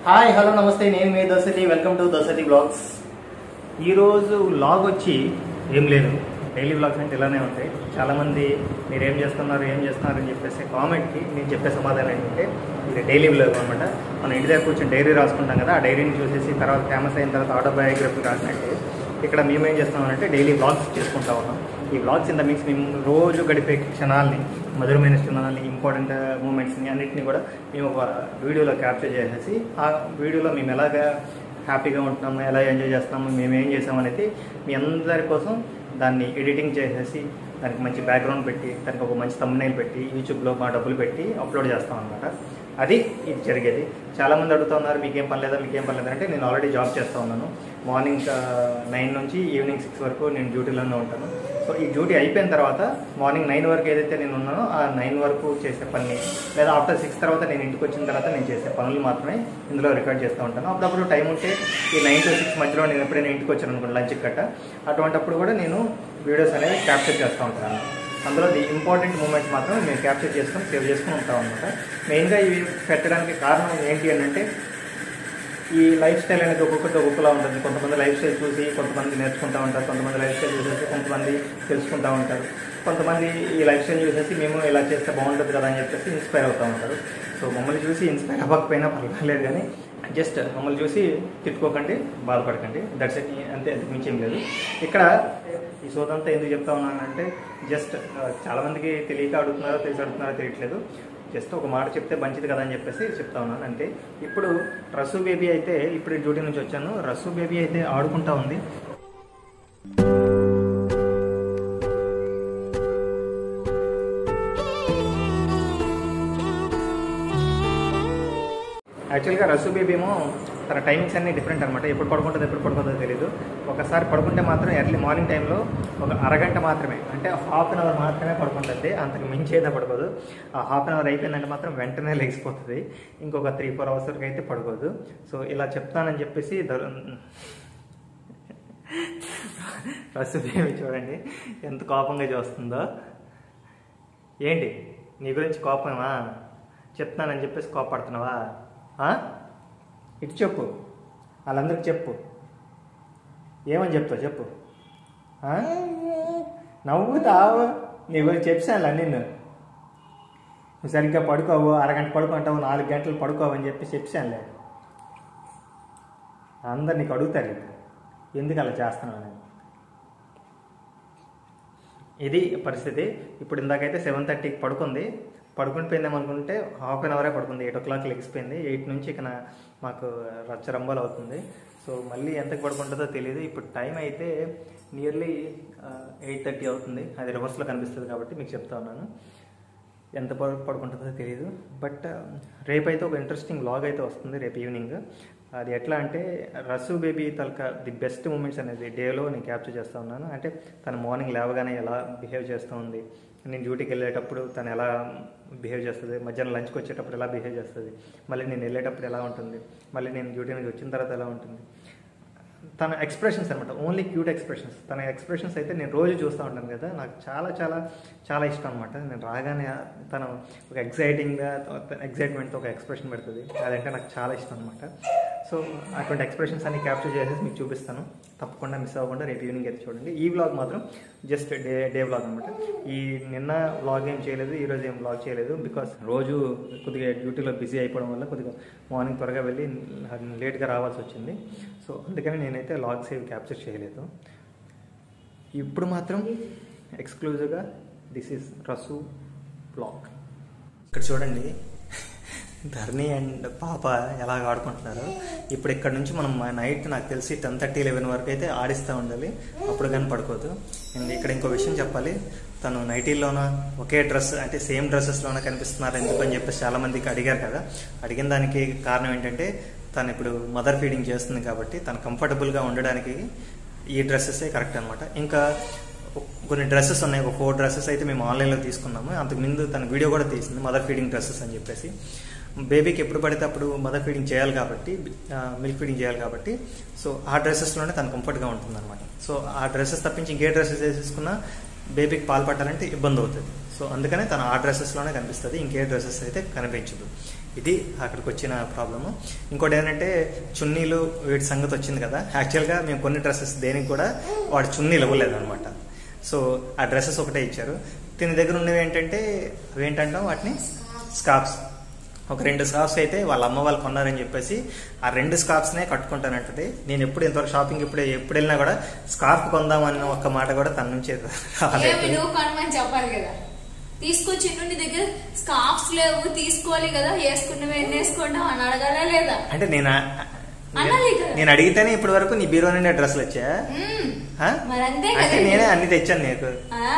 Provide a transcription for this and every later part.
Hi hello నమస్తే నేను మీ Dosati welcome to Dosati vlogs ఈరోజు వ్లాగ్ వచ్చి ఏం లేదు డైలీ బ్లాగ్స్ అంటే ఇలానే ఉంటాయి చాలామంది మీరు ఏం చేస్తున్నారు ఏం చేస్తున్నారు అని చెప్పేసి కామెంట్కి నేను చెప్పే సమాధానం ఏంటంటే ఇది డైలీ బ్లాగ్ అనమాట మనం ఇంటి దగ్గర కూర్చొని డైరీ రాసుకుంటాం కదా ఆ డైరీని చూసేసి తర్వాత ఫేమస్ అయిన తర్వాత ఆటోబయోగ్రఫీ రాసినట్టు ఇక్కడ మేము ఏం చేస్తామంటే డైలీ బ్లాగ్స్ చేసుకుంటా ఉన్నాం ఈ బ్లాగ్స్ ఇంత మీన్స్ మేము రోజు గడిపే క్షణాలని మధురమైన క్షణాలని ఇంపార్టెంట్ మూమెంట్స్ని అన్నింటినీ కూడా మేము ఒక వీడియోలో క్యాప్చర్ చేసేసి ఆ వీడియోలో మేము ఎలాగా హ్యాపీగా ఉంటున్నాము ఎలా ఎంజాయ్ చేస్తున్నాము మేము ఏం చేసామనేది మీ అందరి కోసం దాన్ని ఎడిటింగ్ చేసేసి దానికి మంచి బ్యాక్గ్రౌండ్ పెట్టి దానికి ఒక మంచి తమ్మునైల్ పెట్టి యూట్యూబ్లో మా డబ్బులు పెట్టి అప్లోడ్ చేస్తాం అనమాట అది ఇది జరిగేది చాలామంది అడుగుతున్నారు మీకేం పని లేదా మీకేం పని లేదా అంటే నేను ఆల్రెడీ జాబ్ చేస్తూ ఉన్నాను మార్నింగ్ నైన్ నుంచి ఈవినింగ్ సిక్స్ వరకు నేను డ్యూటీలోనే ఉంటాను సో ఈ డ్యూటీ అయిపోయిన తర్వాత మార్నింగ్ నైన్ వరకు ఏదైతే నేను ఉన్నానో ఆ నైన్ వరకు చేసే పని లేదా ఆఫ్టర్ సిక్స్ తర్వాత నేను ఇంటికి వచ్చిన తర్వాత నేను చేసే పనులు మాత్రమే ఇందులో రికార్డ్ చేస్తూ ఉంటాను అప్పుడప్పుడు టైం ఉంటే ఈ నైన్ టు సిక్స్ మధ్యలో నేను ఎప్పుడైనా ఇంటికి వచ్చాను అనుకోండి లంచ్ కట్ట అటువంటప్పుడు కూడా నేను వీడియోస్ అనేవి క్యాప్చర్ చేస్తూ ఉంటాను అందులో ది ఇంపార్టెంట్ మూమెంట్స్ మాత్రం మేము క్యాప్చర్ చేసుకొని సేవ్ చేసుకొని ఉంటాం అనమాట మెయిన్గా ఇవి పెట్టడానికి కారణం ఏంటి అని అంటే ఈ లైఫ్ స్టైల్ అనేది ఒక్కొక్కటి ఒక్కొక్కలా ఉంటుంది కొంతమంది లైఫ్ స్టైల్ చూసి కొంతమంది నేర్చుకుంటూ ఉంటారు కొంతమంది లైఫ్ స్టైల్ చూసేసి కొంతమంది తెలుసుకుంటూ ఉంటారు కొంతమంది ఈ లైఫ్ స్టైల్ చూసేసి మేము ఇలా చేస్తే బాగుంటుంది కదా అని చెప్పేసి ఇన్స్పైర్ అవుతూ ఉంటారు సో మమ్మల్ని చూసి ఇన్స్పైర్ అవ్వకపోయినా పర్వాలేదు కానీ జస్ట్ మమ్మల్ని చూసి తిట్టుకోకండి బాధపడకండి దట్స్ ఇట్ అంతే అంతకు మించి ఏం లేదు ఇక్కడ ఈ సోదంతా ఎందుకు చెప్తా ఉన్నానంటే జస్ట్ చాలామందికి తెలియక అడుగుతున్నారో తెలిసి అడుగుతున్నారో తెలియట్లేదు జస్ట్ ఒక మాట చెప్తే మంచిది కదా అని చెప్పేసి చెప్తా ఉన్నాను అంటే ఇప్పుడు రసు బేబీ అయితే ఇప్పుడు డ్యూటీ నుంచి వచ్చాను రసు బేబీ అయితే ఆడుకుంటా ఉంది యాక్చువల్గా రసు బేబీ ఏమో తన టైమింగ్స్ అన్ని డిఫరెంట్ అనమాట ఎప్పుడు పడుకుంటుందో ఎప్పుడు పడుకుంటుందో తెలియదు ఒకసారి పడుకుంటే మాత్రం ఎర్లీ మార్నింగ్ టైంలో ఒక అరగంట మాత్రమే అంటే హాఫ్ అన్ అవర్ మాత్రమే పడుకుంటుంది అంతకు మించి అయితే పడుకోదు ఆ హాఫ్ అన్ అవర్ అయిపోయిందంటే మాత్రం వెంటనే లేచిపోతుంది ఇంకొక త్రీ ఫోర్ అవర్స్ వరకు అయితే పడుకోదు సో ఇలా చెప్తానని చెప్పేసి రసు బేబీ చూడండి ఎంత కోపంగా చూస్తుందో ఏంటి నీ గురించి కోపమా చెప్తానని చెప్పేసి కోపడుతున్నావా ఇటు చెప్పు వాళ్ళందరికి చెప్పు ఏమని చెప్తావు చెప్పు నవ్వుతావు నీ గురించి చెప్పాను నిన్ను నువ్వు సరిగ్గా పడుకోవు అరగంట పడుకుంటావు నాలుగు గంటలు పడుకోవు అని చెప్పి చెప్పానులే అందరు నీకు అడుగుతారు ఎందుకు అలా చేస్తున్నావు నేను ఇది పరిస్థితి ఇప్పుడు ఇందాకైతే సెవెన్ థర్టీకి పడుకుంది పడుకుని పోయిందేమో అనుకుంటే హాఫ్ అన్ అవరే పడుకుంది ఎయిట్ ఓ క్లాక్ లెగిసిపోయింది ఎయిట్ నుంచి ఇక మాకు రచ్చరంబలు అవుతుంది సో మళ్ళీ ఎంతకు పడుకుంటుందో తెలియదు ఇప్పుడు టైం అయితే నియర్లీ ఎయిట్ థర్టీ అవుతుంది అది రివర్స్లో కనిపిస్తుంది కాబట్టి మీకు చెప్తా ఉన్నాను ఎంత పడుకుంటుందో తెలియదు బట్ రేపైతే ఒక ఇంట్రెస్టింగ్ వ్లాగ్ అయితే వస్తుంది రేపు ఈవినింగ్ అది ఎట్లా అంటే రసు బేబీ తలక ది బెస్ట్ మూమెంట్స్ అనేది డేలో నేను క్యాప్చర్ చేస్తూ ఉన్నాను అంటే తను మార్నింగ్ లేవగానే ఎలా బిహేవ్ చేస్తూ ఉంది నేను డ్యూటీకి వెళ్ళేటప్పుడు తను ఎలా బిహేవ్ చేస్తుంది మధ్యాహ్నం లంచ్కి వచ్చేటప్పుడు ఎలా బిహేవ్ చేస్తుంది మళ్ళీ నేను వెళ్ళేటప్పుడు ఎలా ఉంటుంది మళ్ళీ నేను డ్యూటీ నుంచి వచ్చిన తర్వాత ఎలా ఉంటుంది తన ఎక్స్ప్రెషన్స్ అనమాట ఓన్లీ క్యూట్ ఎక్స్ప్రెషన్స్ తన ఎక్స్ప్రెషన్స్ అయితే నేను రోజు చూస్తూ ఉంటాను కదా నాకు చాలా చాలా చాలా ఇష్టం అనమాట నేను రాగానే తను ఒక ఎక్సైటింగ్గా ఎక్సైట్మెంట్తో ఒక ఎక్స్ప్రెషన్ పెడుతుంది అదంటే నాకు చాలా ఇష్టం అనమాట సో అటువంటి ఎక్స్ప్రెషన్స్ అన్ని క్యాప్చర్ చేసేసి మీకు చూపిస్తాను తప్పకుండా మిస్ అవ్వకుండా రేపు ఈవినింగ్ అయితే చూడండి ఈ వ్లాగ్ మాత్రం జస్ట్ డే డే వ్లాగ్ అనమాట ఈ నిన్న వ్లాగ్ ఏం చేయలేదు ఈరోజు ఏం వ్లాగ్ చేయలేదు బికాస్ రోజు కొద్దిగా డ్యూటీలో బిజీ అయిపోవడం వల్ల కొద్దిగా మార్నింగ్ త్వరగా వెళ్ళి లేట్గా రావాల్సి వచ్చింది సో అందుకని నేనైతే లాగ్స్ ఏవి క్యాప్చర్ చేయలేదు ఇప్పుడు మాత్రం ఎక్స్క్లూజివ్గా దిస్ ఈస్ రసు బ్లాగ్ ఇక్కడ చూడండి ధర్ని అండ్ పాప ఎలా ఆడుకుంటున్నారు ఇప్పుడు ఇక్కడ నుంచి మనం నైట్ నాకు తెలిసి టెన్ థర్టీ లెవెన్ వరకు అయితే ఆడిస్తూ ఉండాలి అప్పుడు కానీ పడుకోదు అండ్ ఇక్కడ ఇంకో విషయం చెప్పాలి తను నైటీలోన ఒకే డ్రెస్ అంటే సేమ్ డ్రెస్సెస్లోన కనిపిస్తున్నారు ఎందుకు అని చెప్పేసి చాలా మందికి అడిగారు కదా అడిగిన దానికి కారణం ఏంటంటే తను ఇప్పుడు మదర్ ఫీడింగ్ చేస్తుంది కాబట్టి తను కంఫర్టబుల్గా ఉండడానికి ఈ డ్రెస్సెసే కరెక్ట్ అనమాట ఇంకా కొన్ని డ్రెస్సెస్ ఉన్నాయి ఒక ఫోర్ డ్రెస్సెస్ అయితే మేము ఆన్లైన్లో తీసుకున్నాము అంతకు ముందు తన వీడియో కూడా తీసింది మదర్ ఫీడింగ్ డ్రెస్సెస్ అని చెప్పేసి బేబీకి ఎప్పుడు పడితే అప్పుడు మదర్ ఫీడింగ్ చేయాలి కాబట్టి మిల్క్ ఫీడింగ్ చేయాలి కాబట్టి సో ఆ డ్రెస్సెస్లోనే తను కంఫర్ట్గా ఉంటుంది అనమాట సో ఆ డ్రెస్సెస్ తప్పించి ఇంకే డ్రెస్సెస్ వేసేసుకున్నా బేబీకి పాలు పట్టాలంటే ఇబ్బంది అవుతుంది సో సో అందుకనే తన ఆ డ్రెస్సెస్లోనే కనిపిస్తుంది ఇంకే డ్రెస్సెస్ అయితే కనిపించదు ఇది అక్కడికి వచ్చిన ప్రాబ్లము ఇంకోటి ఏంటంటే చున్నీలు వీటి సంగతి వచ్చింది కదా యాక్చువల్గా మేము కొన్ని డ్రెస్సెస్ దేనికి కూడా వాడు చున్నీలు ఇవ్వలేదు అనమాట సో ఆ డ్రెస్సెస్ ఒకటే ఇచ్చారు దీని దగ్గర ఉన్నవి ఏంటంటే అవి ఏంటంటాం వాటిని స్కార్ఫ్స్ ఒక రెండు స్కార్ఫ్స్ అయితే వాళ్ళ అమ్మ వాళ్ళు కొన్నారని చెప్పేసి ఆ రెండు స్కార్ఫ్స్నే కట్టుకుంటానంటది నేను ఎప్పుడు ఇంతవరకు షాపింగ్ ఇప్పుడు ఎప్పుడు వెళ్ళినా కూడా స్కార్ఫ్ కొందామన్న ఒక్క మాట కూడా తన నుంచి ఏమి రాలేదు నువ్వు కొనమని చెప్పాలి కదా తీసుకొచ్చి నీ దగ్గర స్కార్ఫ్స్ లేవు తీసుకోవాలి కదా వేసుకున్నవి ఎన్ని వేసుకుంటావు అని అడగాలా లేదా అంటే నేను ఆ- అనాలి కదా. నేను అడిగితేనే ఇప్పటి వరకు నీ బీరో నిండా డ్రెస్సులు వచ్చా మ్మ్. ఆ? మరి అంతే అంటే కదా నేనే అన్ని తెచ్చాను నీకు ఆ.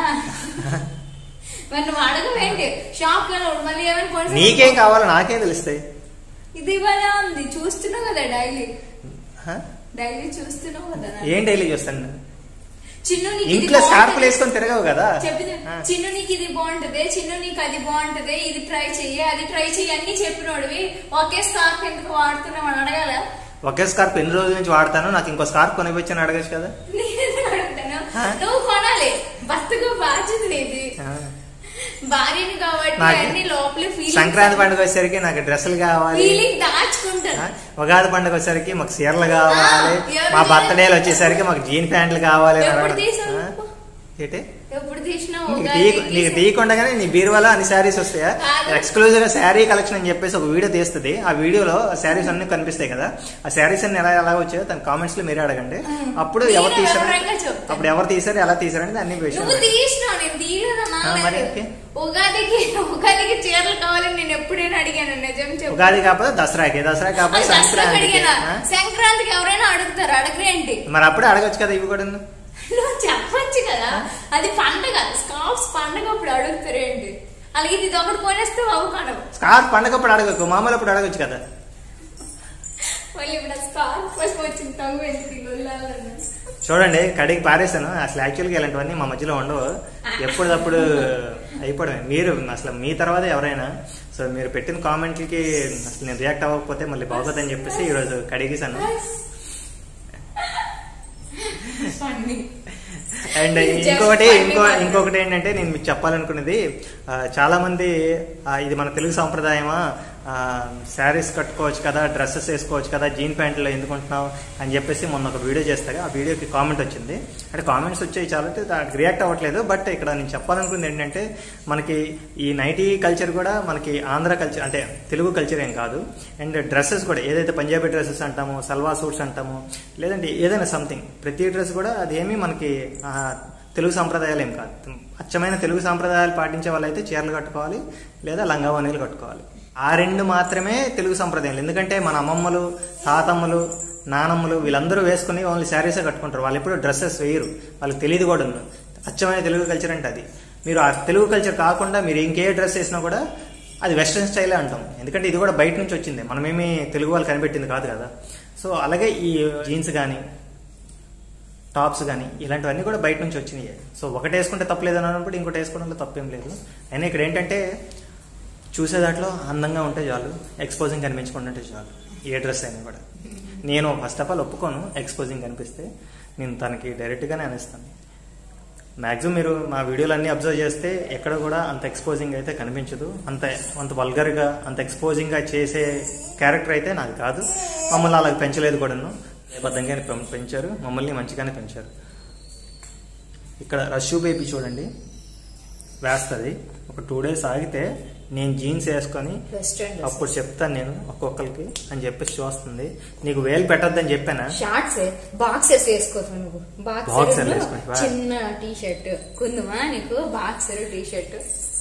మరి నువ్వు అడగవేంటి షాప్ వెళ్ళినప్పుడు మళ్ళీ ఏమైనా కొనుక్కో- నీకేం కావాలో నాకేం తెలుస్తాయి ఇది ఇవాళ ఉంది చూస్తున్నావు కదా డైలీ ఆ? డైలీ చూస్తున్నావు కదా ఏం డైలీ చూస్తాను చిన్ను నీకు ఇది ఇంట్లో స్కార్ఫ్లు బాగుంటది. వేసుకొని తిరగవు కదా చెప్పింది ఆ. చిన్ను నీకు ఇది బాగుంటది చిన్ను నీకు అది బాగుంటది ఇది ట్రై చెయ్యి అది ట్రై చెయ్యి అన్ని చెప్పినోడివి ఒకే స్కార్ఫ్ ఎందుకు వాడుతున్నావు అని అడగాల ఒకే స్కార్ఫ్ ఎన్ని రోజుల నుంచి వాడతాను నాకు ఇంకో స్కార్ఫ్ కొనిపించని అడగచ్చు కదా నేను అడుగుతాను ఆ. నువ్వు కొనాలి భర్తకు బాధ్యత నీది ఆ. భార్యని కాబట్టి నాకు అన్ని లోపల సంక్రాంతి పండుగ వచ్చేసరికి నాకు డ్రెస్సులు కావాలి ఫీలింగ్ ఆ? దాచుకుంటాను ఉగాది పండుగ వచ్చేసరికి మాకు చీరలు కావాలి ఆ, ఎవరు మా చీరలు? బర్త్డేలు వచ్చేసరికి మాకు జీన్ ప్యాంట్లు కావాలి అని ఎప్పుడు అడగడం. తీసావు? ఆ? ఏంటి ఎప్పుడు తీసినా నీకు ఉగాదికి తీయకు నీకు తీయకుండానే నీ బీరువాలో అన్ని శారీస్ వస్తాయా కాదు. ఎక్స్క్లూజివ్ గా శారీ కలెక్షన్ అని చెప్పేసి ఒక వీడియో తీస్తుంది ఆ వీడియోలో శారీస్ అన్ని కనిపిస్తాయి కదా ఆ శారీస్ అన్ని ఎలా ఎలా వచ్చాయో తన కామెంట్స్ లో మీరే అడగండి ఉమ్. అప్పుడు నేను ఎవరు తీసారు వివరంగా చెప్తాను. అప్పుడు ఎవరు తీసారు ఎలా తీసారని అన్ని నువ్వు విషయం తీసినావు నేను తీయలేదన్నా ఆ, మరి ఓకే. ఉగాదికి ఉగాదికి చీరలు కావాలని నేను ఎప్పుడైనా అడిగాను నిజం చెప్పు ఉగాది కాకపోతే దసరాకి దసరా ఆ, కాకపోతే దసరాకి సంక్రాంతికి అడిగానా ఆ? సంక్రాంతికి ఎవరైనా అడుగుతారు అడగరేంటి మరి అప్పుడే అడగచ్చు కదా ఇవి కూడా నువ్వు చెప్పొచ్చు కదా అది పండగ స్కార్ఫ్స్ పండగ అప్పుడు అడుగుతారేంటి అలాగే ఇది ఒకటి కొనేస్తే అవు కనవు స్కార్ఫ్ పండగప్పుడు అడగకు మామూలు అప్పుడు అడగచ్చు కదా మళ్ళీ ఇప్పుడు స్కార్ఫ్ ఫస్ట్ వచ్చింది తగ్గు ఎందుకు లొల్లాలన్నా చూడండి కడిగి పారేసాను అసలు యాక్చువల్గా ఇలాంటివన్నీ మా మధ్యలో ఉండవు ఎప్పుడప్పుడు అయిపోవడమే మీరు అసలు మీ తర్వాత ఎవరైనా సో మీరు పెట్టిన కామెంట్లకి అసలు నేను రియాక్ట్ అవ్వకపోతే మళ్ళీ బాగోదని చెప్పేసి ఈరోజు కడిగేశాను ఫన్నీ అండ్ Just ఇంకొకటి funny ఇంకో మాత్రం. ఇంకొకటి ఏంటంటే నేను మీకు చెప్పాలనుకున్నది ఆ, చాలా మంది ఆ, ఇది మన తెలుగు సాంప్రదాయమా శారీస్ కట్టుకోవచ్చు కదా డ్రెస్సెస్ వేసుకోవచ్చు కదా జీన్ ప్యాంట్లో ఎందుకుంటున్నావు అని చెప్పేసి మొన్న ఒక వీడియో చేస్తాగా ఆ వీడియోకి కామెంట్ వచ్చింది అంటే కామెంట్స్ వచ్చాయి చాలా అయితే దానికి రియాక్ట్ అవ్వట్లేదు బట్ ఇక్కడ నేను చెప్పాలనుకుంది ఏంటంటే మనకి ఈ నైటీ కల్చర్ కూడా మనకి ఆంధ్ర కల్చర్ అంటే తెలుగు కల్చర్ ఏం కాదు అండ్ డ్రెస్సెస్ కూడా ఏదైతే పంజాబీ డ్రెస్సెస్ అంటామో సల్వార్ సూట్స్ అంటామో లేదంటే ఏదైనా సంథింగ్ ప్రతి డ్రెస్ కూడా అదేమీ మనకి ఆ, తెలుగు సాంప్రదాయాలు ఏం కాదు అచ్చమైన తెలుగు సాంప్రదాయాలు పాటించే వాళ్ళైతే చీరలు కట్టుకోవాలి లేదా లంగావనీలు కట్టుకోవాలి ఆ రెండు మాత్రమే తెలుగు సంప్రదాయాలు ఎందుకంటే మన అమ్మమ్మలు తాతమ్మలు నానమ్మలు వీళ్ళందరూ వేసుకుని ఓన్లీ శారీసే కట్టుకుంటారు వాళ్ళు ఎప్పుడు డ్రెస్సెస్ వేయరు వాళ్ళకి తెలియదు కూడా ఉంది. అచ్చమైన తెలుగు కల్చర్ అంటే అది మీరు ఆ తెలుగు కల్చర్ కాకుండా మీరు ఇంకే డ్రెస్ వేసినా కూడా అది వెస్ట్రన్ స్టైలే అంటాం ఎందుకంటే ఇది కూడా బయట నుంచి వచ్చింది మనమేమి తెలుగు వాళ్ళు కనిపెట్టింది కాదు కదా సో అలాగే ఈ జీన్స్ కానీ టాప్స్ కానీ ఇలాంటివన్నీ కూడా బయట నుంచి వచ్చినాయి సో ఒకటి వేసుకుంటే తప్పలేదు అని అన్నప్పుడు ఇంకోటి వేసుకోవడంలో తప్పేం లేదు అయినా ఇక్కడ ఏంటంటే చూసే దాంట్లో అందంగా ఉంటే చాలు ఎక్స్పోజింగ్ కనిపించకుండా ఉంటే చాలు ఏ డ్రెస్ అయినా కూడా నేను ఫస్ట్ ఆఫ్ ఆల్ ఒప్పుకోను ఎక్స్పోజింగ్ కనిపిస్తే నేను తనకి డైరెక్ట్గానే అనిస్తాను మ్యాక్సిమం మీరు మా వీడియోలన్నీ అబ్జర్వ్ చేస్తే ఎక్కడ కూడా అంత ఎక్స్పోజింగ్ అయితే కనిపించదు అంత అంత వల్గర్గా అంత ఎక్స్పోజింగ్గా చేసే క్యారెక్టర్ అయితే నాది కాదు మమ్మల్ని అలాగ పెంచలేదు కూడాను బద్ధంగానే పెం- పెంచారు మమ్మల్ని మంచిగానే పెంచారు ఇక్కడ రష్యూ బేబీ చూడండి వేస్తుంది ఒక టూ డేస్ ఆగితే నేను జీన్స్ వేసుకొని వెస్ట్రన్ అప్పుడు చెప్తాను నేను ఒక్కొక్కరికి అని చెప్పేసి చూస్తుంది నీకు వేలు పెట్టొద్దని చెప్పానా షార్ట్స్ బాక్సెస్ వేసుకోవచ్చు నువ్వు Boxer బాక్సర్ వేసుకుంటావా? చిన్న టీ షర్ట్ కుందుమా నీకు బాక్సర్ టీ షర్ట్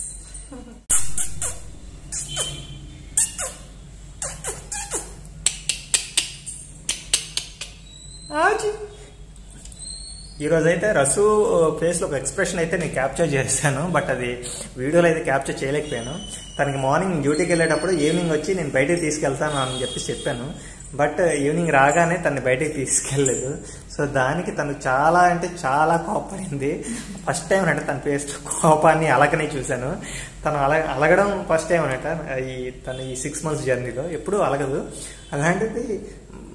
ఈ రోజు అయితే రసు ఫేస్ లో ఒక ఎక్స్ప్రెషన్ అయితే నేను క్యాప్చర్ చేశాను బట్ అది వీడియోలో అయితే క్యాప్చర్ చేయలేకపోయాను తనకి మార్నింగ్ డ్యూటీకి వెళ్ళేటప్పుడు ఈవినింగ్ వచ్చి నేను బయటికి తీసుకెళ్తాను అని చెప్పి చెప్పాను బట్ ఈవినింగ్ రాగానే తను బయటికి తీసుకెళ్ళలేదు సో దానికి తను చాలా అంటే చాలా కోపడింది ఫస్ట్ టైం అంటే తన ఫేస్ కోపాన్ని అలకనే చూశాను తను అల అలగడం ఫస్ట్ టైం అనట ఈ తను ఈ సిక్స్ మంత్స్ జర్నీలో ఎప్పుడూ అలగదు అలాంటిది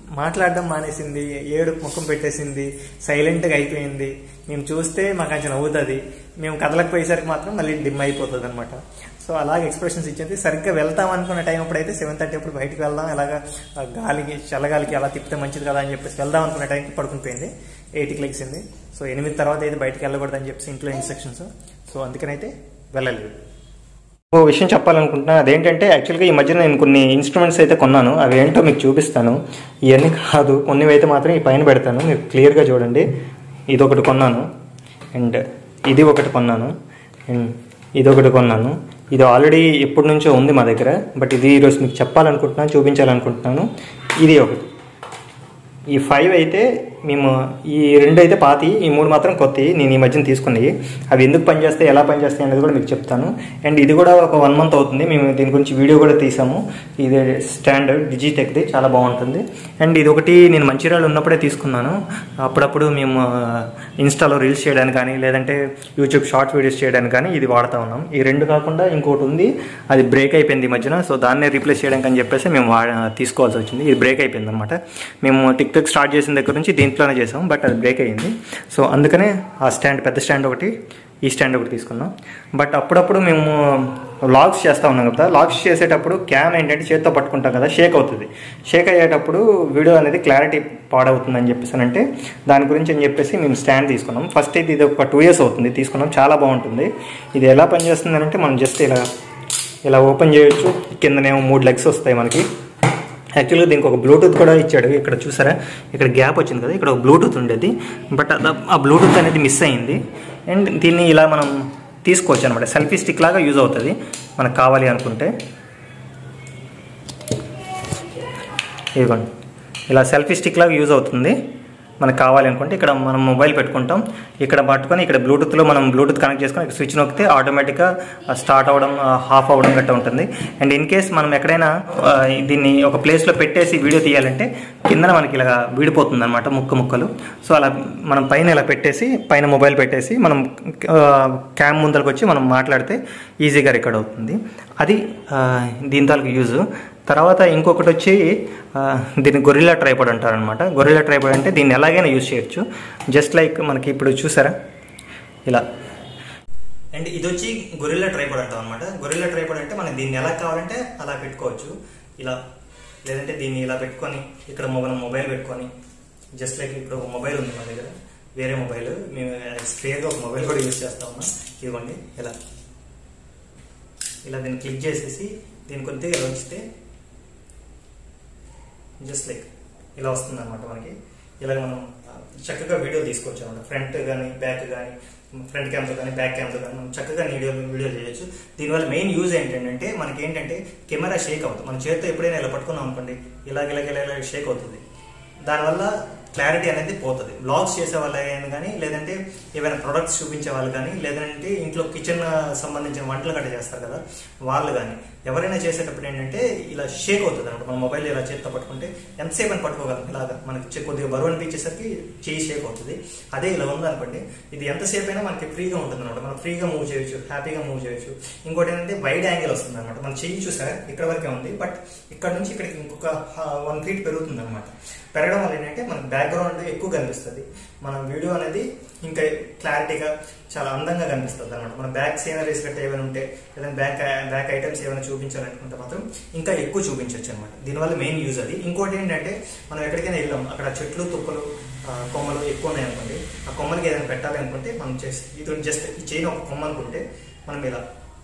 మాట్లాడడం మానేసింది ఏడు ముఖం పెట్టేసింది సైలెంట్గా అయిపోయింది మేము చూస్తే మాకు కొంచెం నవ్వుతుంది మేము కదలకపోయేసరికి మాత్రం మళ్ళీ డిమ్ అయిపోతుంది అనమాట సో అలాగే ఎక్స్ప్రెషన్స్ ఇచ్చింది సరిగ్గా వెళ్తాం అనుకున్న టైం అప్పుడైతే సెవెన్ థర్టీ అప్పుడు బయటికి వెళ్దాం ఎలాగా ఆ గాలికి చల్లగాలికి అలా తిప్పితే మంచిది కదా అని చెప్పేసి వెళ్దాం అనుకున్న టైంకి పడుకుని పోయింది ఎయిట్కి లెగిసింది సో ఎనిమిది తర్వాత అయితే బయటికి వెళ్ళకూడదని చెప్పేసి ఇంట్లో ఇన్స్ట్రక్షన్స్ సో అందుకనైతే వెళ్ళలేదు ఓ విషయం చెప్పాలనుకుంటున్నా అదేంటంటే యాక్చువల్గా ఈ మధ్య నేను కొన్ని ఇన్స్ట్రుమెంట్స్ అయితే కొన్నాను అవి ఏంటో మీకు చూపిస్తాను ఇవన్నీ కాదు కొన్ని అయితే మాత్రం ఈ పైన పెడతాను మీరు క్లియర్గా చూడండి ఇది ఒకటి కొన్నాను అండ్ ఇది ఒకటి కొన్నాను అండ్ ఇది ఒకటి కొన్నాను ఇది ఆల్రెడీ ఎప్పటి నుంచో ఉంది మా దగ్గర బట్ ఇది ఈరోజు మీకు చెప్పాలనుకుంటున్నాను చూపించాలనుకుంటున్నాను ఇది ఒకటి ఈ ఫైవ్ అయితే మేము ఈ రెండు అయితే పాతి ఈ మూడు మాత్రం కొత్తవి నేను ఈ మధ్యన తీసుకున్నవి అవి ఎందుకు పనిచేస్తాయి ఎలా పనిచేస్తాయి అనేది కూడా మీకు చెప్తాను అండ్ ఇది కూడా ఒక వన్ మంత్ అవుతుంది మేము దీని గురించి వీడియో కూడా తీసాము ఇది స్టాండర్డ్ డిజిటెక్ది చాలా బాగుంటుంది అండ్ ఇది ఒకటి నేను మంచిర్యాల ఉన్నప్పుడే తీసుకున్నాను అప్పుడప్పుడు మేము ఇన్స్టాలో రీల్స్ చేయడానికి కానీ లేదంటే యూట్యూబ్ షార్ట్ వీడియోస్ చేయడానికి కానీ ఇది వాడుతూ ఉన్నాం ఈ రెండు కాకుండా ఇంకోటి ఉంది అది బ్రేక్ అయిపోయింది ఈ మధ్యన సో దాన్నే రీప్లేస్ చేయడానికి అని చెప్పేసి మేము వా తీసుకోవాల్సి వచ్చింది ఇది బ్రేక్ అయిపోయింది అనమాట మేము టిక్ టాక్ స్టార్ట్ చేసిన దగ్గర నుంచి దీంట్లోనే చేసాం బట్ అది బ్రేక్ అయ్యింది సో అందుకనే ఆ స్టాండ్ పెద్ద స్టాండ్ ఒకటి ఈ స్టాండ్ ఒకటి తీసుకున్నాం బట్ అప్పుడప్పుడు మేము లాగ్స్ చేస్తూ ఉన్నాం కదా లాగ్స్ చేసేటప్పుడు క్యామ్ ఏంటంటే చేత్తో పట్టుకుంటాం కదా షేక్ అవుతుంది షేక్ అయ్యేటప్పుడు వీడియో అనేది క్లారిటీ పాడవుతుందని చెప్పేసి అంటే దాని గురించి అని చెప్పేసి మేము స్టాండ్ తీసుకున్నాం ఫస్ట్ ఇది ఇది ఒక టూ ఇయర్స్ అవుతుంది తీసుకున్నాం చాలా బాగుంటుంది ఇది ఎలా పనిచేస్తుంది అంటే మనం జస్ట్ ఇలా ఇలా ఓపెన్ చేయొచ్చు కిందనేమో మూడు లెగ్స్ వస్తాయి మనకి యాక్చువల్గా దీనికి ఒక బ్లూటూత్ కూడా ఇచ్చాడు ఇక్కడ చూసారా ఇక్కడ గ్యాప్ వచ్చింది కదా ఇక్కడ ఒక బ్లూటూత్ ఉండేది బట్ అది- ఆ బ్లూటూత్ అనేది మిస్ అయింది అండ్ దీన్ని ఇలా మనం తీసుకోవచ్చు అనమాట సెల్ఫీ స్టిక్ లాగా యూజ్ అవుతుంది మనకు కావాలి అనుకుంటే ఇదిగోండి ఇలా సెల్ఫీ స్టిక్ లాగా యూజ్ అవుతుంది మనకు కావాలి అనుకుంటే ఇక్కడ మనం మొబైల్ పెట్టుకుంటాం ఇక్కడ పట్టుకొని ఇక్కడ బ్లూటూత్లో మనం బ్లూటూత్ కనెక్ట్ చేసుకొని ఇక్కడ స్విచ్ నొక్కితే ఆటోమేటిక్గా స్టార్ట్ అవ్వడం హాఫ్ అవ్వడం గట్రా ఉంటుంది అండ్ ఇన్ కేస్ మనం ఎక్కడైనా ఆ, దీన్ని ఒక ప్లేస్లో పెట్టేసి వీడియో తీయాలంటే కిందన మనకి ఇలా విడిపోతుంది అనమాట ముక్క ముక్కలు సో అలా మనం పైన ఇలా పెట్టేసి పైన మొబైల్ పెట్టేసి మనం క్యామ్ ముందరకు వచ్చి మనం మాట్లాడితే ఈజీగా రికార్డ్ అవుతుంది అది ఆ, దీని తాలూకు యూజ్ తర్వాత ఇంకొకటి వచ్చి ఆ, దీన్ని గొరిల్లా ట్రైపాడ్ అంటారనమాట గొరిల్లా ట్రైపాడ్ అంటే దీన్ని ఎలాగైనా యూజ్ చేయొచ్చు జస్ట్ లైక్ మనకి ఇప్పుడు చూసారా ఇలా అండ్ ఇది వచ్చి గొరిల్లా ట్రైపాడ్ అంటాం అనమాట గొరిల్లా ట్రైపాడ్ అంటే మనం దీన్ని ఎలా కావాలంటే అలా పెట్టుకోవచ్చు ఇలా లేదంటే దీన్ని ఇలా పెట్టుకొని ఇక్కడ మనం మొబైల్ పెట్టుకొని జస్ట్ లైక్ ఇప్పుడు ఒక మొబైల్ ఉంది మా దగ్గర వేరే మొబైల్ మేము క్లియర్గా ఒక మొబైల్ కూడా యూజ్ చేస్తా ఉన్నాం ఇదిగోండి ఇలా ఇలా దీన్ని క్లిక్ చేసేసి దీన్ని కొద్దిగా ఇలా ఉంచితే జస్ట్ లైక్ ఇలా వస్తుంది అనమాట మనకి ఇలా మనం ఆ, చక్కగా వీడియో తీసుకోవచ్చు అనమాట ఫ్రంట్ కానీ బ్యాక్ కానీ ఫ్రంట్ కెమెరా కానీ బ్యాక్ కెమెరా కానీ మనం చక్కగా వీడియో వీడియో చేయొచ్చు దీనివల్ల మెయిన్ యూజ్ ఏంటంటే మనకి ఏంటంటే కెమెరా షేక్ అవుతుంది మన చేతితో ఎప్పుడైనా ఇలా పట్టుకున్నాం అనుకోండి ఇలాగ ఇలాగ ఇలా ఇలా షేక్ అవుతుంది దానివల్ల క్లారిటీ అనేది పోతుంది బ్లాగ్స్ చేసే వాళ్ళు కానీ లేదంటే ఏమైనా ప్రొడక్ట్స్ చూపించే వాళ్ళు కానీ లేదంటే ఇంట్లో కిచెన్ సంబంధించిన వంటలు గట్ట చేస్తారు కదా వాళ్ళు కానీ ఎవరైనా చేసేటప్పుడు ఏంటంటే ఇలా షేక్ అవుతుంది అనమాట మన మొబైల్ ఇలా చేతితో పట్టుకుంటే ఎంతసేపు అని పట్టుకోగలం ఇలాగా మనకి చె- కొద్దిగా బరువు అనిపించేసరికి చేయి షేక్ అవుతుంది అదే ఇలా ఉందనుకోండి ఇది ఎంతసేపు అయినా మనకి ఫ్రీగా ఉంటుంది అనమాట మనం ఫ్రీగా మూవ్ చేయొచ్చు హ్యాపీగా మూవ్ చేయొచ్చు ఇంకోటి ఏంటంటే వైడ్ యాంగిల్ వస్తుంది అనమాట మన చెయ్యి చూసారా ఇక్కడ వరకే ఉంది బట్ ఇక్కడ నుంచి ఇక్కడికి ఇంకొక వన్ ఫీట్ పెరుగుతుంది అనమాట పెరగడం వల్ల ఏంటంటే మనకు బ్యాక్గ్రౌండ్ ఎక్కువ కనిపిస్తుంది మన వీడియో అనేది ఇంకా క్లారిటీగా చాలా అందంగా కనిపిస్తుంది అనమాట మన బ్యాక్ సీనరీస్ గట్రా ఏమైనా ఉంటే లేదంటే బ్యాక్ బ్యాక్ ఐటమ్స్ ఏమైనా చూపించాలనుకుంటే మాత్రం ఇంకా ఎక్కువ చూపించవచ్చు అనమాట దీనివల్ల మెయిన్ యూజ్ అది ఇంకోటి ఏంటంటే మనం ఎక్కడికైనా వెళ్ళాం అక్కడ చెట్లు తుప్పలు ఆ, కొమ్మలు ఎక్కువ ఉన్నాయి అనుకోండి ఆ కొమ్మలకి ఏదైనా పెట్టాలి అనుకుంటే మనం చేసి ఇది జస్ట్ ఈ చైన్ ఒక కొమ్మ అనుకుంటే మనం ఇలా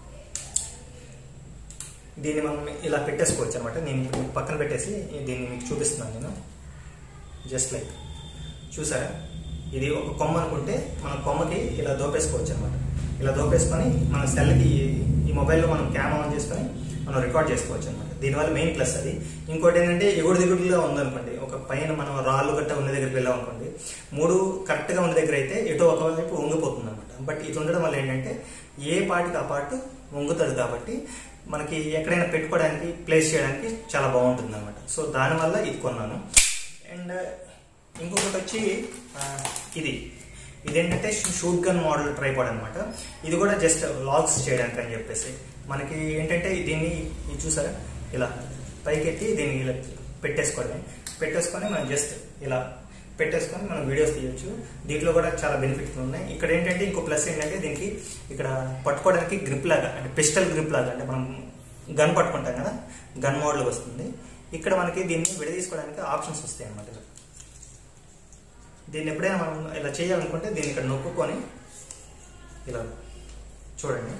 దీన్ని మనం ఇలా పెట్టేసుకోవచ్చు అనమాట నేను ఇప్పుడు పక్కన పెట్టేసి దీన్ని మీకు చూపిస్తున్నాను నేను జస్ట్ లైక్ చూసారా ఇది ఒక కొమ్మ అనుకుంటే మన కొమ్మకి ఇలా దోపేసుకోవచ్చు అనమాట ఇలా దోపేసుకొని మన సెల్కి ఈ మొబైల్లో మనం క్యామ్ ఆన్ చేసుకొని మనం రికార్డ్ చేసుకోవచ్చు అనమాట దీనివల్ల మెయిన్ ప్లస్ అది ఇంకోటి ఏంటంటే ఎగుడు దిగుడుగా ఉందనుకోండి ఒక పైన మనం రాళ్ళు గట్ట ఉన్న దగ్గరికి వెళ్ళాం అనుకోండి మూడు కరెక్ట్గా ఉన్న దగ్గర అయితే ఎటో ఒకవైపు వంగిపోతుంది అనమాట బట్ ఇది ఉండడం వల్ల ఏంటంటే ఏ పాటికి ఆ పాటు వంగుతుంది కాబట్టి మనకి ఎక్కడైనా పెట్టుకోవడానికి ప్లేస్ చేయడానికి చాలా బాగుంటుంది అనమాట సో దానివల్ల ఇది కొన్నాను అండ్ ఇంకొకటి వచ్చి ఆ, ఇది ఇదేంటంటే షూట్ గన్ మోడల్ ట్రైపాడ్ అనమాట ఇది కూడా జస్ట్ లాగ్స్ చేయడానికి అని చెప్పేసి మనకి ఏంటంటే దీన్ని ఇది చూసారా ఇలా పైకెత్తి దీన్ని ఇలా పెట్టేసుకోవడమే పెట్టేసుకొని మనం జస్ట్ ఇలా పెట్టేసుకొని మనం వీడియోస్ తీయొచ్చు దీంట్లో కూడా చాలా బెనిఫిట్స్ ఉన్నాయి ఇక్కడ ఏంటంటే ఇంకో ప్లస్ ఏంటంటే దీనికి ఇక్కడ పట్టుకోవడానికి గ్రిప్ లాగా అంటే పిస్టల్ గ్రిప్ లాగా అంటే మనం గన్ పట్టుకుంటాం కదా గన్ మోడల్ వస్తుంది ఇక్కడ మనకి దీన్ని విడదీసుకోవడానికి ఆప్షన్స్ వస్తాయి అన్నమాట ఇలా. దీన్ని ఎప్పుడైనా మనం ఇలా చేయాలనుకుంటే దీన్ని ఇక్కడ నొక్కుకొని ఇలా చూడండి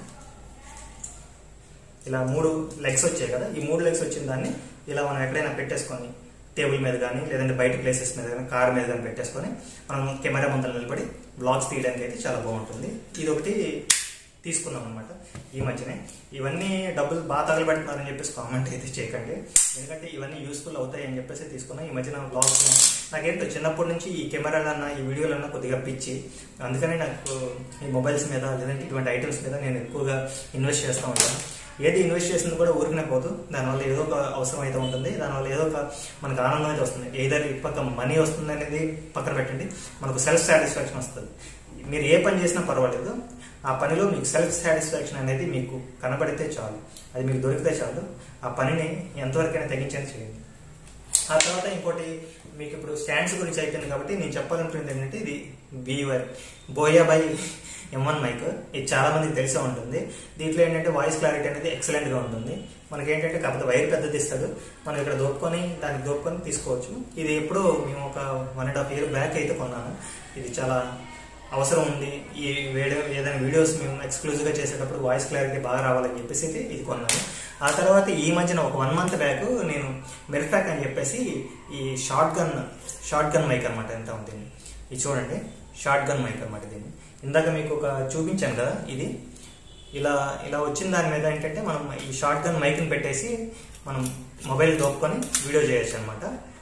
ఇలా మూడు లెగ్స్ వచ్చాయి కదా ఈ మూడు లెగ్స్ వచ్చిన దాన్ని ఇలా మనం ఎక్కడైనా పెట్టేసుకొని టేబుల్ మీద కానీ లేదంటే బయట ప్లేసెస్ మీద కానీ కార్ మీద కానీ పెట్టేసుకొని మనం కెమెరా ముందర నిలబడి బ్లాగ్స్ తీయడానికి అయితే చాలా బాగుంటుంది ఇది ఒకటి తీసుకున్నాం అనమాట ఈ మధ్యనే ఇవన్నీ డబ్బులు బాగా తగలబెడుతున్నారని చెప్పేసి కామెంట్ అయితే చేయకండి ఎందుకంటే ఇవన్నీ యూస్ఫుల్ అవుతాయి అని చెప్పేసి తీసుకున్నాం ఈ మధ్యన బ్లాగ్స్ నాకేంటో చిన్నప్పటి నుంచి ఈ కెమెరాలన్నా ఈ వీడియోలన్నా కొద్దిగా పిచ్చి అందుకని నాకు ఈ మొబైల్స్ మీద లేదంటే ఇటువంటి ఐటమ్స్ మీద నేను ఎక్కువగా ఇన్వెస్ట్ చేస్తూ ఉంటాను ఏది ఇన్వెస్ట్ చేసింది కూడా ఊరికనే పోదు దానివల్ల ఏదో ఒక అవసరం అయితే ఉంటుంది దానివల్ల ఏదో ఒక మనకు ఆనందం అయితే వస్తుంది ఏదైనా పక్క మనీ వస్తుంది అనేది పక్కన పెట్టండి మనకు సెల్ఫ్ సాటిస్ఫాక్షన్ వస్తుంది మీరు ఏ పని చేసినా పర్వాలేదు ఆ పనిలో మీకు సెల్ఫ్ సాటిస్ఫాక్షన్ అనేది మీకు కనబడితే చాలు అది మీకు దొరికితే చాలు ఆ పనిని ఎంతవరకైనా తగ్గించని చేయండి ఆ తర్వాత ఇంకోటి మీకు ఇప్పుడు స్టాండ్స్ గురించి అయిపోయింది కాబట్టి నేను చెప్పాలనుకున్నది ఏంటంటే ఇది బీవర్ Boya BY M one mic ఇది చాలా మందికి తెలిసే ఉంటుంది దీంట్లో ఏంటంటే వాయిస్ క్లారిటీ అనేది ఎక్సలెంట్ గా ఉంటుంది మనకి ఏంటంటే కాకపోతే వైర్ పెద్దది ఇస్తాడు మనం ఇక్కడ దొప్పుకొని దానికి దొప్పుకొని తీసుకోవచ్చు ఇది ఎప్పుడో మేము ఒక one and half year back అయితే కొన్నాను ఇది చాలా అవసరం ఉంది ఈ వీడియో ఏదైనా వీడియోస్ మేము ఎక్స్క్లూజివ్గా చేసేటప్పుడు వాయిస్ క్లారిటీ బాగా రావాలని చెప్పేసి అయితే ఇది కొన్నాను ఆ తర్వాత ఈ మధ్యన ఒక వన్ మంత్ బ్యాక్ నేను మెర్ఫాక్ అని చెప్పేసి ఈ shotgun shotgun mic అనమాట ఎంత ఉంది ఇది చూడండి షార్ట్ గన్ మైక్ అనమాట దీన్ని ఇందాక మీకు ఒక చూపించాను కదా ఇది ఇలా ఇలా వచ్చిన దాని మీద ఏంటంటే మనం ఈ షార్ట్ గన్ మైక్ని పెట్టేసి మనం మొబైల్ దోపుకొని వీడియో చేయొచ్చు అనమాట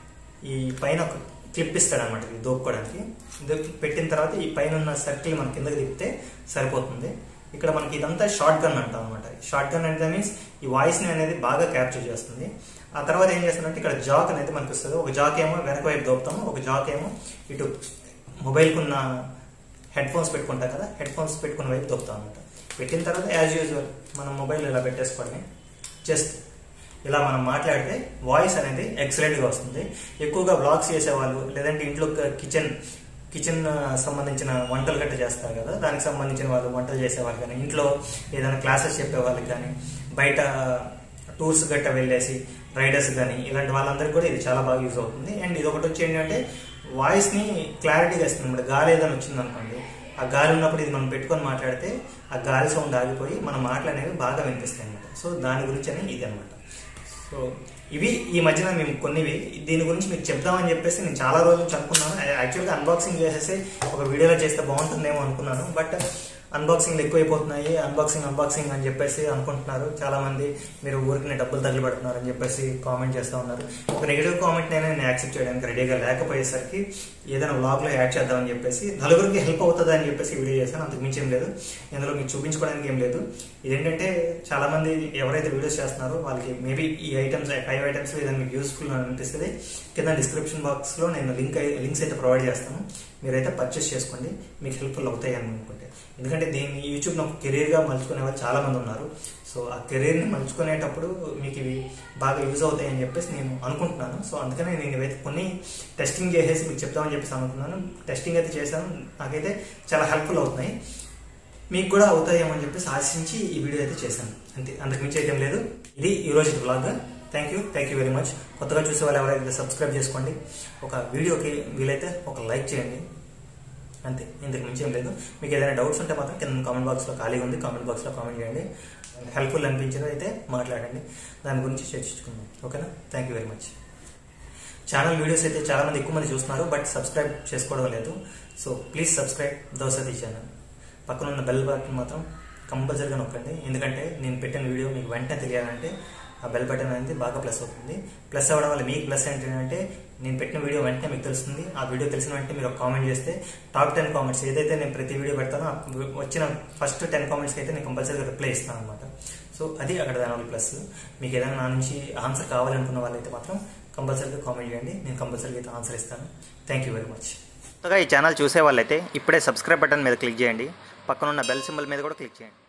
ఈ పైన ఒక క్లిప్ ఇస్తాడు అనమాట ఇది దోపుకోవడానికి ఇది పెట్టిన తర్వాత ఈ పైన ఉన్న సర్కిల్ మన కిందకి తిప్పితే సరిపోతుంది ఇక్కడ మనకి ఇదంతా షార్ట్ గన్ అంటాం అనమాట షార్ట్ గన్ అంటే మీన్స్ ఈ వాయిస్ ని అనేది బాగా క్యాప్చర్ చేస్తుంది ఆ తర్వాత ఏం చేస్తుందంటే ఇక్కడ జాక్ అనేది మనకి వస్తుంది ఒక జాక్ ఏమో వెనక వైపు దోపుతాము ఒక జాక్ ఏమో ఇటు మొబైల్కి ఉన్న హెడ్ ఫోన్స్ పెట్టుకుంటాం కదా హెడ్ ఫోన్స్ పెట్టుకున్న వైపు దొప్పుతాం అనమాట పెట్టిన తర్వాత యాజ్ యూజువల్ మనం మొబైల్ ఇలా పెట్టేసుకోవడమే జస్ట్ ఇలా మనం మాట్లాడితే వాయిస్ అనేది ఎక్సలెంట్ గా వస్తుంది ఎక్కువగా బ్లాగ్స్ చేసేవాళ్ళు లేదంటే ఇంట్లో కిచెన్ కిచెన్ సంబంధించిన వంటలు గట్ట చేస్తారు కదా దానికి సంబంధించిన వాళ్ళు వంటలు చేసేవాళ్ళు కానీ ఇంట్లో ఏదైనా క్లాసెస్ చెప్పే వాళ్ళకి కానీ బయట టూర్స్ గట్ట వెళ్ళేసి రైడర్స్ కానీ ఇలాంటి వాళ్ళందరికీ కూడా ఇది చాలా బాగా యూజ్ అవుతుంది అండ్ ఇది ఒకటి వచ్చి ఏంటంటే వాయిస్ ని క్లారిటీగా ఇస్తుంది అనమాట గాలి ఏదైనా వచ్చింది అనుకోండి ఆ గాలి ఉన్నప్పుడు ఇది మనం పెట్టుకొని మాట్లాడితే ఆ గాలి సౌండ్ ఆగిపోయి మన మాటలు అనేవి బాగా వినిపిస్తాయి అనమాట సో దాని గురించి అని ఇది అనమాట సో ఇవి ఈ మధ్యన మేము కొన్నివి దీని గురించి మీకు చెప్దామని చెప్పేసి నేను చాలా రోజుల నుంచి అనుకున్నాను యాక్చువల్గా అన్బాక్సింగ్ చేసేసి ఒక వీడియోలో చేస్తే బాగుంటుందేమో అనుకున్నాను బట్ అన్బాక్సింగ్లు ఎక్కువైపోతున్నాయి అన్బాక్సింగ్ అన్బాక్సింగ్ అని చెప్పేసి అనుకుంటున్నారు చాలా మంది మీరు ఊరికి డబ్బులు తగిలిపెడుతున్నారు అని చెప్పేసి కామెంట్ చేస్తూ ఉన్నారు ఒక నెగిటివ్ కామెంట్ నేను నేను యాక్సెప్ట్ చేయడానికి రెడీగా లేకపోయేసరికి ఏదైనా వ్లాగ్ లో యాడ్ చేద్దామని చెప్పేసి నలుగురికి హెల్ప్ అవుతుంది అని చెప్పేసి వీడియో చేశాను అంతకు మించి ఏం లేదు ఇందులో మీకు చూపించుకోవడానికి ఏం లేదు ఇదేంటంటే చాలా మంది ఎవరైతే వీడియోస్ చేస్తున్నారో వాళ్ళకి మేబీ ఈ ఐటమ్స్ ఫైవ్ ఐటమ్స్ ఏదైనా మీకు యూస్ఫుల్ అనిపిస్తుంది కింద డిస్క్రిప్షన్ బాక్స్ లో నేను లింక్ లింక్స్ అయితే ప్రొవైడ్ చేస్తాను మీరైతే పర్చేస్ చేసుకోండి మీకు హెల్ప్ఫుల్ అవుతాయి అని అనుకుంటే ఎందుకంటే దీన్ని యూట్యూబ్ ఒక కెరీర్ గా మలుచుకునే వాళ్ళు చాలా మంది ఉన్నారు సో ఆ కెరీర్ ని మలుచుకునేటప్పుడు మీకు ఇవి బాగా యూజ్ అవుతాయి అని చెప్పేసి నేను అనుకుంటున్నాను సో అందుకనే నేను ఇవైతే కొన్ని టెస్టింగ్ చేసేసి మీకు చెప్తామని చెప్పేసి అనుకున్నాను టెస్టింగ్ అయితే చేశాను నాకైతే చాలా హెల్ప్ఫుల్ అవుతున్నాయి మీకు కూడా అవుతాయేమో అని చెప్పేసి ఆశించి ఈ వీడియో అయితే చేశాను అంతే అంతకు మించి అయితే ఏం లేదు ఇది ఈ రోజు blog thank you thank you very much కొత్తగా చూసే వాళ్ళు ఎవరైతే సబ్స్క్రైబ్ చేసుకోండి ఒక వీడియోకి వీలైతే ఒక లైక్ చేయండి అంతే ఇంతకు మించి ఏం లేదు మీకు ఏదైనా డౌట్స్ ఉంటే మాత్రం కింద కామెంట్ బాక్స్లో ఖాళీగా ఉంది కామెంట్ బాక్స్లో కామెంట్ చేయండి హెల్ప్ఫుల్ అనిపించింది అయితే మాట్లాడండి దాని గురించి చర్చించుకుందాం ఓకేనా thank you very much channel videos అయితే చాలా మంది ఎక్కువ మంది చూస్తున్నారు బట్ సబ్స్క్రైబ్ చేసుకోవడం లేదు సో ప్లీజ్ సబ్స్క్రైబ్ దోసతి ఛానల్ పక్కన ఉన్న బెల్ బటన్ మాత్రం కంపల్సరీగా నొక్కండి ఎందుకంటే నేను పెట్టిన వీడియో మీకు వెంటనే తెలియాలంటే ఆ బెల్ బటన్ అనేది బాగా ప్లస్ అవుతుంది ప్లస్ అవ్వడం వల్ల మీకు ప్లస్ ఏంటంటే నేను పెట్టిన వీడియో వెంటనే మీకు తెలుస్తుంది ఆ వీడియో తెలిసిన వెంటనే మీరు ఒక కామెంట్ చేస్తే టాప్ టెన్ కామెంట్స్ ఏదైతే నేను ప్రతి వీడియో పెడతానో ఆ వచ్చిన ఫస్ట్ టెన్ కామెంట్స్కి అయితే నేను కంపల్సరీగా రిప్లై ఇస్తాను అనమాట సో అది అక్కడ దానివల్ల ప్లస్ మీకు ఏదైనా నా నుంచి ఆన్సర్ కావాలనుకున్న వాళ్ళైతే మాత్రం కంపల్సరీగా కామెంట్ చేయండి నేను కంపల్సరీగా అయితే ఆన్సర్ ఇస్తాను థ్యాంక్ యూ వెరీ మచ్ కొత్తగా ఈ ఛానల్ చూసే వాళ్ళైతే ఇప్పుడే సబ్స్క్రైబ్ బటన్ మీద క్లిక్ చేయండి పక్కనున్న బెల్ సింబల్ మీద కూడా క్లిక్ చేయండి